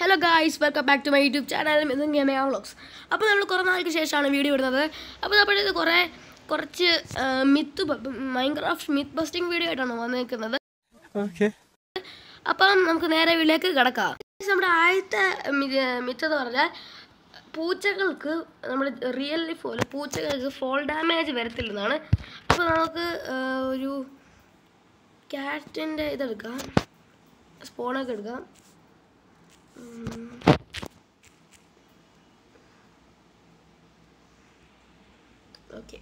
Hello guys welcome back to my YouTube channel ഇതും ഗെയിമേ vlogs അപ്പോൾ നമ്മൾ കുറേ നാൾക്ക് ശേഷമാണ് വീഡിയോ ഇടുന്നത് അപ്പോൾ നമ്മളിത് കുറേ കുറച്ച് myth Minecraft myth busting video ആയിട്ടാണ് വന്നിരിക്കുന്നത് ഓക്കെ അപ്പം നമുക്ക് നേരെ വീട്ടിലേക്ക് കിടക്കാം നമ്മുടെ ആദ്യത്തെ മിത്ത് എന്ന് പറഞ്ഞാൽ പൂച്ചകൾക്ക് നമ്മൾ റിയൽ ലൈഫ് പോലെ പൂച്ചകൾക്ക് ഫോൾ ഡാമേജ് വരത്തില്ലെന്നാണ് അപ്പോൾ നമുക്ക് ആ, ഒരു ക്യാറ്റിൻ്റെ ഇതെടുക്കാം സ്പോണൊക്കെ എടുക്കാം ഓക്കെ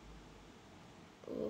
ഓ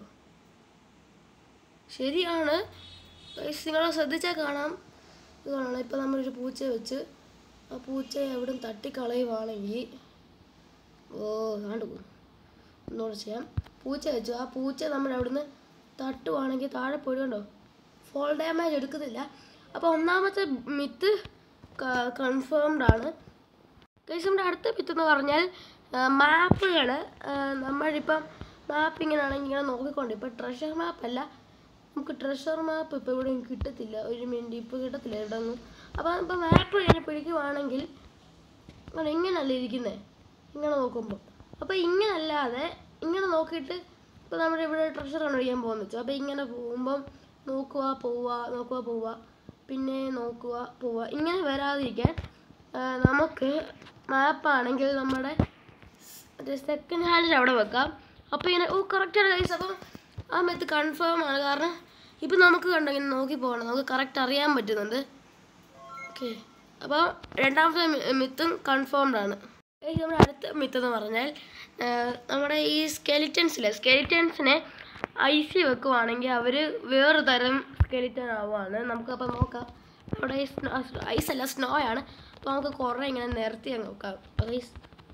ശരിയാണ് നിങ്ങൾ ശ്രദ്ധിച്ചാൽ കാണാം ഇത് കാണണം ഇപ്പം നമ്മളൊരു പൂച്ച വെച്ച് ആ പൂച്ചയെ എവിടെ തട്ടിക്കളയുവാണെങ്കിൽ ഓ താണ്ട് പോകും ഒന്നുകൂടെ ചെയ്യാം പൂച്ച വെച്ചു ആ പൂച്ച നമ്മൾ അവിടുന്ന് തട്ടുവാണെങ്കിൽ താഴെ പോയിടുണ്ടോ ഫോൾ ഡാമേജ് എടുക്കുന്നില്ല അപ്പോൾ ഒന്നാമത്തെ മിത്ത് കൺഫേംഡ് ആണ് ഗൈസ് നമ്മുടെ അടുത്ത മിത്ത് എന്ന് പറഞ്ഞാൽ മാപ്പുകൾ നമ്മളിപ്പം മാപ്പ് ഇങ്ങനെ ആണെങ്കിൽ ഇങ്ങനെ നോക്കിക്കൊണ്ട് ഇപ്പം ട്രഷർ മാപ്പല്ല നമുക്ക് ട്രഷർ മാപ്പ് ഇപ്പോൾ ഇവിടെ കിട്ടത്തില്ല ഒരു മിനിറ്റ് ഇപ്പോൾ കിട്ടത്തില്ല ഇവിടെ ഒന്നും അപ്പോൾ ഇപ്പം മാപ്പ് ഇങ്ങനെ പിടിക്കുവാണെങ്കിൽ അങ്ങനെ ഇങ്ങനല്ല ഇരിക്കുന്നത് ഇങ്ങനെ നോക്കുമ്പോൾ അപ്പോൾ ഇങ്ങനെ അല്ലാതെ ഇങ്ങനെ നോക്കിയിട്ട് ഇപ്പോൾ നമ്മൾ ഇവിടെ ട്രഷർ കണ്ടുപിടിക്കാൻ പോകുന്നു വെച്ചു അപ്പോൾ ഇങ്ങനെ പോകുമ്പം നോക്കുക പോവുക നോക്കുക പോവുക പിന്നെ നോക്കുക പോവുക ഇങ്ങനെ വരാതിരിക്കാൻ ആ, നമുക്ക് മാപ്പാണെങ്കിൽ നമ്മുടെ മറ്റേ സെക്കൻഡ് ഹാൻഡിൽ അവിടെ വെക്കാം അപ്പോൾ ഇങ്ങനെ ഓ കറക്റ്റാണ് കൈസ് അപ്പം ആ മെത്ത് കൺഫേം ആണ് കാരണം ഇപ്പം നമുക്ക് കണ്ടോ ഇങ്ങനെ നോക്കി പോകണം നമുക്ക് കറക്റ്റ് അറിയാൻ പറ്റുന്നുണ്ട് ഓക്കെ അപ്പോൾ രണ്ടാമത്തെ മി- മിത്തും കൺഫേംഡ് ആണ് ഏയ് നമ്മുടെ അടുത്ത മിത്ത് എന്ന് പറഞ്ഞാൽ ആ, നമ്മുടെ ഈ സ്കെലിറ്റൻസിലെ സ്കെലിറ്റൻസിനെ ഐസി വെക്കുവാണെങ്കിൽ അവർ വേറെ തരം സ്കെലിറ്റൻ ആവുകയാണ് നമുക്കപ്പോൾ നോക്കാം നമ്മുടെ ഈ സ്നോ ഐസ് അല്ല സ്നോ ആണ് അപ്പോൾ നമുക്ക് കുറേ ഇങ്ങനെ നിരത്തി അങ്ങ് നോക്കാം ഐസ്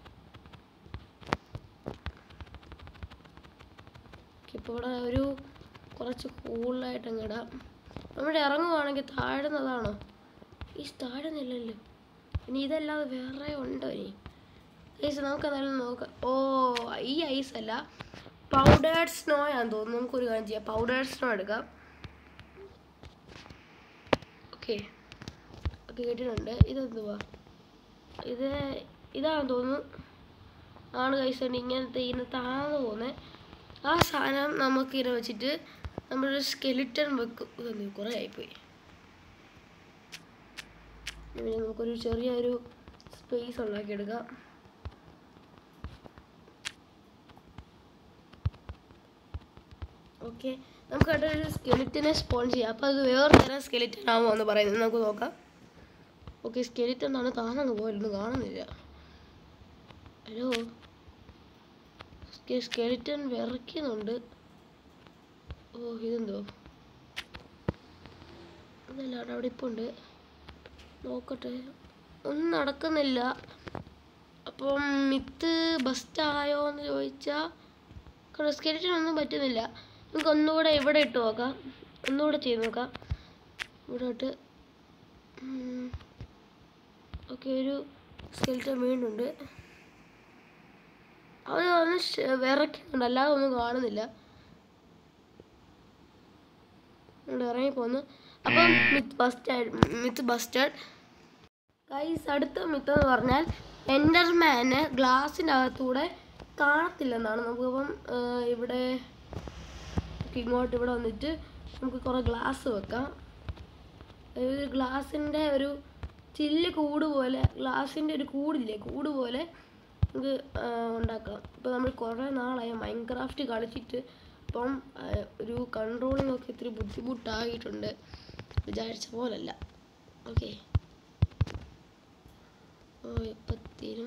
ഇപ്പോൾ ഇവിടെ ഒരു കുറച്ച് കൂളായിട്ട് അങ്ങ് ഇടാം നമ്മുടെ ഇറങ്ങുവാണെങ്കിൽ താഴുന്നതാണോ ഈ താഴുന്നില്ലല്ലോ ഇനി ഇതല്ലാതെ വേറെ ഉണ്ടോ ഇനി ഐസ് നമുക്ക് എന്തായാലും നോക്കാം ഓ ഈ ഐസ് അല്ല പൗഡേർഡ് സ്നോ ആണെന്ന് തോന്നുന്നു നമുക്കൊരു കാര്യം ചെയ്യാം പൗഡേർഡ് സ്നോ എടുക്കാം ഓക്കെ ഓക്കെ കേട്ടിട്ടുണ്ട് ഇതെന്തുവാ ഇത് ഇതാണെന്ന് തോന്നുന്നു ആണ് കൈസ് ഇങ്ങനത്തെ ഇങ്ങനെ താന്ന് പോകുന്നത് ആ സാധനം നമുക്ക് ഇങ്ങനെ വെച്ചിട്ട് നമ്മളൊരു സ്കെലിറ്റൺ വെക്കും ഇതൊന്നും കുറേ ആയിപ്പോയി പിന്നെ നമുക്കൊരു ചെറിയൊരു സ്പേസ് ഉണ്ടാക്കിയെടുക്കാം ഓക്കെ നമുക്ക് അവിടെ ഒരു സ്കെലിറ്റനെ സ്പോൺ ചെയ്യാം അപ്പോൾ അത് വേറെ തരം സ്കെലിറ്റൻ ആവുമോ എന്ന് പറയുന്നത് നമുക്ക് നോക്കാം ഓക്കെ സ്കെലിറ്റൻ ആണ് താന്നു പോയിരുന്നു കാണുന്നില്ല ഹലോ സ്കെലിറ്റൻ വിറയ്ക്കുന്നുണ്ട് ഓ ഇതെന്തോ അതല്ല അവിടെ അവിടെ ഇപ്പോൾ ഉണ്ട് നോക്കട്ടെ ഒന്നും നടക്കുന്നില്ല അപ്പം മിത്ത് ബസ്റ്റ് ആയോ എന്ന് ചോദിച്ചാൽ കാരണം സ്കെലിറ്റൻ ഒന്നും പറ്റുന്നില്ല നമുക്ക് ഒന്നുകൂടെ ഇവിടെ ഇട്ട് നോക്കാം ഒന്നുകൂടെ ചെയ്ത് നോക്കാം ഇവിടെ ഇട്ട് ഓക്കെ ഒരു സ്കെലിറ്റൻ വീണ്ടുണ്ട് അത് ഒന്ന് ഷ- വിറയ്ക്കുന്നുണ്ട് അല്ലാതെ ഒന്നും കാണുന്നില്ല ഇവിടെ ഇറങ്ങി പോന്നു അപ്പം myth busted myth busted guys അടുത്ത മിത്ത് എന്ന് പറഞ്ഞാൽ എൻ്റർമാന് ഗ്ലാസിൻ്റെ അകത്തൂടെ കാണത്തില്ലെന്നാണ് നമുക്കിപ്പം ആ, ഇവിടെ ഇങ്ങോട്ട് ഇവിടെ വന്നിട്ട് നമുക്ക് കുറേ ഗ്ലാസ് വെക്കാം ഒരു ഗ്ലാസിൻ്റെ ഒരു ചില്ല് കൂട് പോലെ ഗ്ലാസിൻ്റെ ഒരു കൂടില്ലേ കൂട് പോലെ നമുക്ക് ആ, ഉണ്ടാക്കാം ഇപ്പോൾ നമ്മൾ കുറേ നാളായി മൈൻക്രാഫ്റ്റ് കളിച്ചിട്ട് അപ്പം ആ, ഒരു കൺട്രോളിംഗ് ഒക്കെ ഇത്തിരി ബുദ്ധിമുട്ടായിട്ടുണ്ട് വിചാരിച്ച പോലല്ല ഓക്കെ ഓ ഇപ്പം തീരും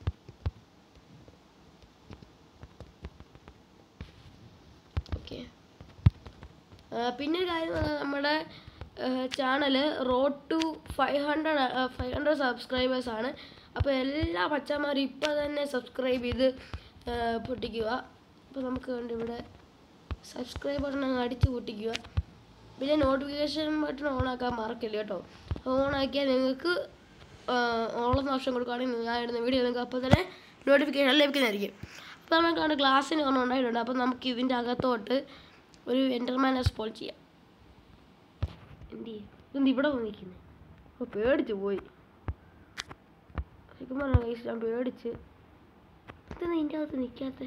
ഓക്കെ പിന്നെ ഒരു കാര്യം എന്ന് പറഞ്ഞാൽ നമ്മുടെ channel road to five hundred five hundred subscribers ആണ് അപ്പോൾ എല്ലാ പച്ചമാരും ഇപ്പോൾ തന്നെ സബ്സ്ക്രൈബ് ചെയ്ത് ആ, പൊട്ടിക്കുക അപ്പോൾ നമുക്ക് കണ്ട് ഇവിടെ സബ്സ്ക്രൈബ് ബട്ടൺ അങ്ങ് അടിച്ച് പൊട്ടിക്കുക പിന്നെ നോട്ടിഫിക്കേഷൻ ബട്ടൺ ഓൺ ആക്കാൻ മറക്കില്ല കേട്ടോ ഓൺ ആക്കിയാൽ നിങ്ങൾക്ക് ഓളം വർഷം കൊടുക്കുകയാണെങ്കിൽ ഞാൻ ഇടുന്ന വീഡിയോ നിങ്ങൾക്ക് അപ്പോൾ തന്നെ നോട്ടിഫിക്കേഷൻ ലഭിക്കുന്നതായിരിക്കും അപ്പോൾ നമുക്ക് അവിടെ ഗ്ലാസ്സിന് ഒരെണ്ണം ഉണ്ടായിട്ടുണ്ട് അപ്പോൾ നമുക്ക് ഇതിൻ്റെ അകത്തോട്ട് ഒരു എൻ്റർമാനെ സ്പോൾ ചെയ്യാം എന്ത് ചെയ്യും ഇതെന്ത് ഇവിടെ വന്നിരിക്കുന്നത് അപ്പോൾ പേടിച്ച് പോയി ശരിക്കും പറഞ്ഞ കൈസ് ഞാൻ പേടിച്ച് ഇതെന്നാ ഇതിൻ്റെ അകത്ത് നിൽക്കാത്ത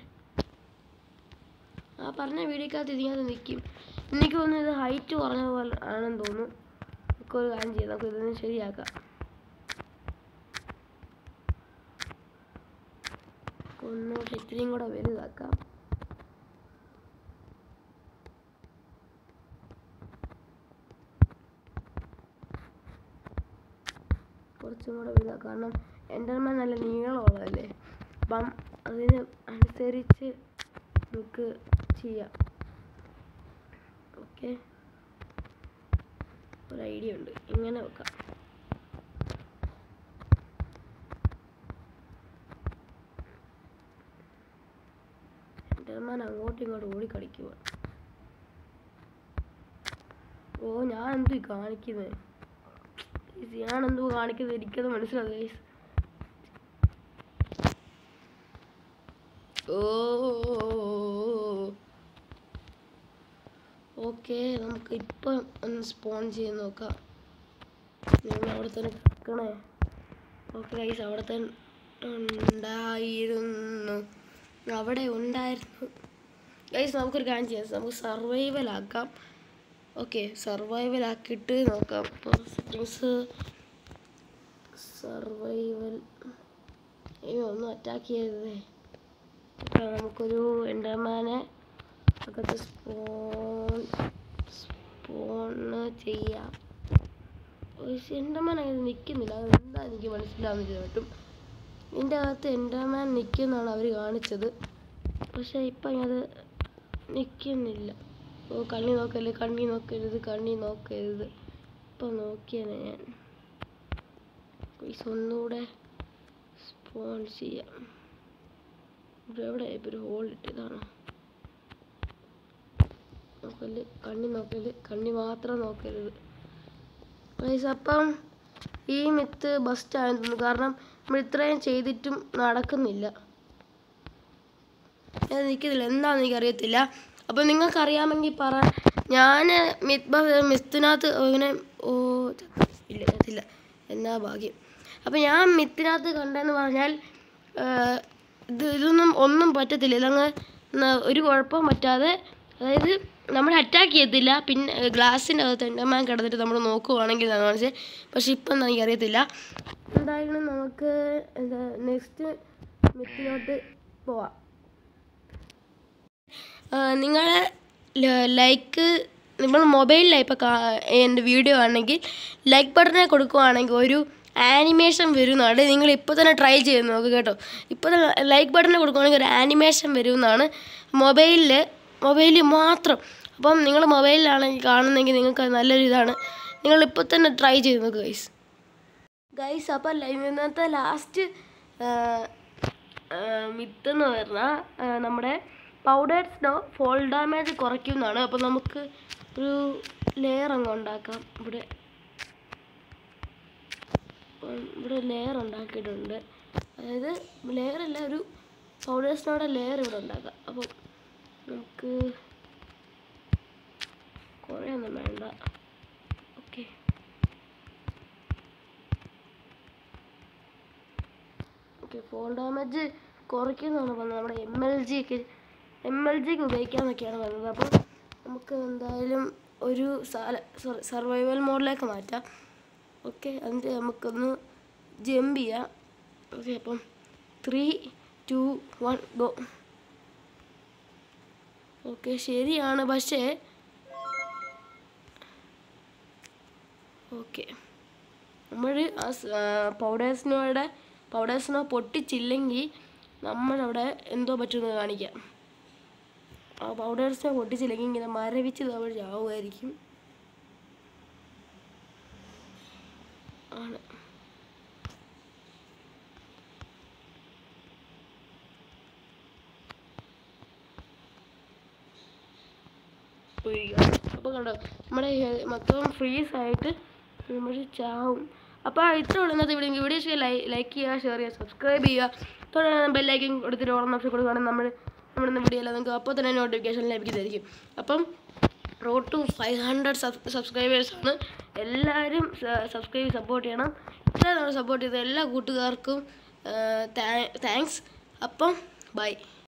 ആ പറഞ്ഞ വീഡിയോക്കകത്ത് ഇതിനകത്ത് നിൽക്കും എനിക്ക് തോന്നുന്നു ഇത് ഹൈറ്റ് കുറഞ്ഞ പോലെ ആണെന്ന് തോന്നുന്നു നമുക്ക് ഒരു കാര്യം ചെയ്യാം നമുക്ക് ഇതൊന്ന് ശരിയാക്കാം ഒന്നുകൂടെ ഇത്രയും കൂടെ വലുതാക്കാം കുറച്ചും കൂടെ വലുതാക്കാം കാരണം എൻ്റർമാൻ നല്ല നീളമുള്ളതല്ലേ അപ്പം അതിന് അനുസരിച്ച് നമുക്ക് ചെയ്യാം ഓക്കെ ഒരു ഐഡിയ ഉണ്ട് ഇങ്ങനെ വെക്കാം എൻ്റർമാൻ അങ്ങോട്ടും ഇങ്ങോട്ടും ഓടി കളിക്കുക ഓ ഞാൻ എന്തു കാണിക്കുന്നത് ഞാൻ എന്തോ കാണിക്കുന്നത് എനിക്കത് മനസ്സിലാവും ഗൈസ് ഓ ഓക്കെ നമുക്ക് ഇപ്പം ഒന്ന് സ്പോൺ ചെയ്ത് നോക്കാം നിങ്ങൾ അവിടെ തന്നെ കിടക്കണേ ഓക്കെ ഗൈസ് അവിടെ തന്നെ ഉണ്ടായിരുന്നു അവിടെ ഉണ്ടായിരുന്നു ഗൈസ് നമുക്കൊരു കാര്യം ചെയ്യാം നമുക്ക് സർവൈവൽ ആക്കാം ഓക്കെ സർവൈവൽ ആക്കിയിട്ട് നോക്കാം ഇപ്പോൾ സെറ്റിങ്സ് സർവൈവൽ അയ്യോ ഒന്നും അറ്റാക്ക് ചെയ്തതേ അപ്പോൾ നമുക്കൊരു എൻ്റർമാനെ അകത്ത് സ്പോൺ സ്പോണ് ചെയ്യാം പക്ഷെ എൻ്റർമാൻ അങ്ങനെ നിൽക്കുന്നില്ല അത് എന്താ എനിക്ക് മനസ്സിലാവുന്നില്ല കേട്ടും ഇതിൻ്റെ അകത്ത് എൻ്റർമാൻ നിൽക്കുന്നതാണ് അവർ കാണിച്ചത് പക്ഷെ ഇപ്പം അത് നിൽക്കുന്നില്ല ഓ കണ്ണി നോക്കല്ലേ കണ്ണി നോക്കരുത് കണ്ണി നോക്കരുത് ഇപ്പം നോക്കിയാണ് ഞാൻ പൈസ ഒന്നുകൂടെ സ്പോൺ ചെയ്യാം ഇവിടെ എവിടെ ഇപ്പം ഒരു ഹോൾ ഇട്ടതാണ് നോക്കല് കണ്ണി നോക്കല് കണ്ണി മാത്രം നോക്കരുത് പൈസ അപ്പം ഈ മിത്ത് ബസ്റ്റ് ആയെന്ന് തോന്നുന്നു കാരണം നമ്മൾ ഇത്രയും ചെയ്തിട്ടും നടക്കുന്നില്ല ഞാൻ നിൽക്കുന്നില്ല എന്താണെന്ന് എനിക്കറിയത്തില്ല അപ്പം നിങ്ങൾക്ക് അറിയാമെങ്കിൽ പറ ഞാൻ മിത്ത് മിത്തിനകത്ത് ഇങ്ങനെ ഓ ചത്തു. ഇല്ല ചത്തില്ല എന്നാ ഭാഗ്യം അപ്പം ഞാൻ മിത്തിനകത്ത് കണ്ടെന്ന് പറഞ്ഞാൽ ആ, ഇത് ഇതൊന്നും ഒന്നും പറ്റത്തില്ല ഇതങ്ങ് ന- ഒരു കുഴപ്പവും പറ്റാതെ അതായത് നമ്മൾ അറ്റാക്ക് ചെയ്യത്തില്ല പിന്നെ ഗ്ലാസിൻ്റെ അകത്ത് എൻ്റെമാൻ കിടന്നിട്ട് നമ്മൾ നോക്കുവാണെങ്കിൽ എന്നാണ് കാണിച്ചത് പക്ഷെ ഇപ്പം എന്താ എനിക്കറിയത്തില്ല എന്തായാലും നമുക്ക് എന്താ നെക്സ്റ്റ് മിത്തിലോട്ട് പോവാം നിങ്ങൾ ലൈക്ക് നിങ്ങൾ മൊബൈലിലാണ് ഇപ്പോൾ എൻ്റെ വീഡിയോ ആണെങ്കിൽ ലൈക്ക് ബട്ടനെ കൊടുക്കുവാണെങ്കിൽ ഒരു ആനിമേഷൻ വരുന്നതാണ് നിങ്ങൾ ഇപ്പോൾ തന്നെ ട്രൈ ചെയ്ത് നോക്ക് കേട്ടോ ഇപ്പോൾ തന്നെ ലൈക്ക് ബട്ടനെ കൊടുക്കുവാണെങ്കിൽ ഒരു ആനിമേഷൻ വരുന്നതാണ് മൊബൈലിൽ മൊബൈലിൽ മാത്രം അപ്പം നിങ്ങൾ മൊബൈലിലാണെങ്കിൽ കാണുന്നെങ്കിൽ നിങ്ങൾക്ക് അത് നല്ലൊരു ഇതാണ് നിങ്ങൾ ഇപ്പോൾ തന്നെ ട്രൈ ചെയ്ത് നോക്ക് ഗൈസ് ഗൈസ് അപ്പം ഇന്നത്തെ ലാസ്റ്റ് മിത്തെന്ന് പറഞ്ഞാൽ നമ്മുടെ പൗഡർ സ്നോ ഫോൾ ഡാമേജ് കുറയ്ക്കുന്നതാണ് അപ്പോൾ നമുക്ക് ഒരു ലെയർ അങ്ങ് ഉണ്ടാക്കാം ഇവിടെ ഉം, ഇവിടെ ലെയർ ഉണ്ടാക്കിയിട്ടുണ്ട് അതായത് ലെയർ അല്ല ഒരു പൗഡർ സ്നോയുടെ ലെയർ ഇവിടെ ഉണ്ടാക്കാം അപ്പോൾ നമുക്ക് കുറേ ഒന്നും വേണ്ട ഓക്കെ ഓക്കെ ഫോൾ ഡാമേജ് കുറയ്ക്കുന്നതാണ് പറഞ്ഞത് നമ്മുടെ എം എൽ ജിക്ക് എം എൽ ജിക്ക് ഉപയോഗിക്കാമെന്നൊക്കെയാണ് പറഞ്ഞത് അപ്പോൾ നമുക്ക് എന്തായാലും ഒരു സർവൈവൽ മോഡിലേക്ക് മാറ്റാം ഓക്കെ എന്നിട്ട് നമുക്കൊന്ന് ജമ്പ് ചെയ്യാം ഓക്കെ അപ്പം three two one go okay ശരിയാണ് പക്ഷേ ഓക്കെ നമ്മൾ ആ പൗഡേഴ്സിനോടെ പൗഡേഴ്സിനോ പൊട്ടിച്ചില്ലെങ്കിൽ നമ്മളവിടെ എന്തോ പറ്റുമെന്ന് കാണിക്കാം ആ പൗഡേഴ്സിനെ പൊട്ടിച്ചില്ലെങ്കിൽ ഇങ്ങനെ മരവിച്ച് നമ്മൾ ചാവുമായിരിക്കും ആണ് അപ്പോൾ കണ്ടോ നമ്മുടെ ഹെ- മൊത്തം ഫ്രീസ് ആയിട്ട് നമ്മൾ ചാവും അപ്പോൾ ഇത്ര ഉള്ളൂ ഇന്നത്തെ വീഡിയോ വീഡിയോ ഇഷ്ടം ലൈക്ക് ചെയ്യുക ഷെയർ ചെയ്യുക സബ്സ്ക്രൈബ് ചെയ്യുക തുടർന്ന് ബെല്ലൈക്കൻ കൊടുത്തിട്ട് ഓണം ഓപ്ഷൻ കൊടുക്കുകയാണെങ്കിൽ നമ്മൾ നമ്മുടെ വീഡിയോ എല്ലാം നിങ്ങൾക്ക് അപ്പോൾ തന്നെ നോട്ടിഫിക്കേഷൻ ലഭിക്കുന്നതായിരിക്കും അപ്പം റോഡ് ടു ഫൈവ് ഹൺഡ്രഡ് സബ്സ്ക്രൈബേഴ്സാണ് എല്ലാവരും സബ്സ്ക്രൈബ് സപ്പോർട്ട് ചെയ്യണം ഇത്രയും നമ്മൾ സപ്പോർട്ട് ചെയ്ത എല്ലാ കൂട്ടുകാർക്കും താങ്ക്സ് അപ്പം ബൈ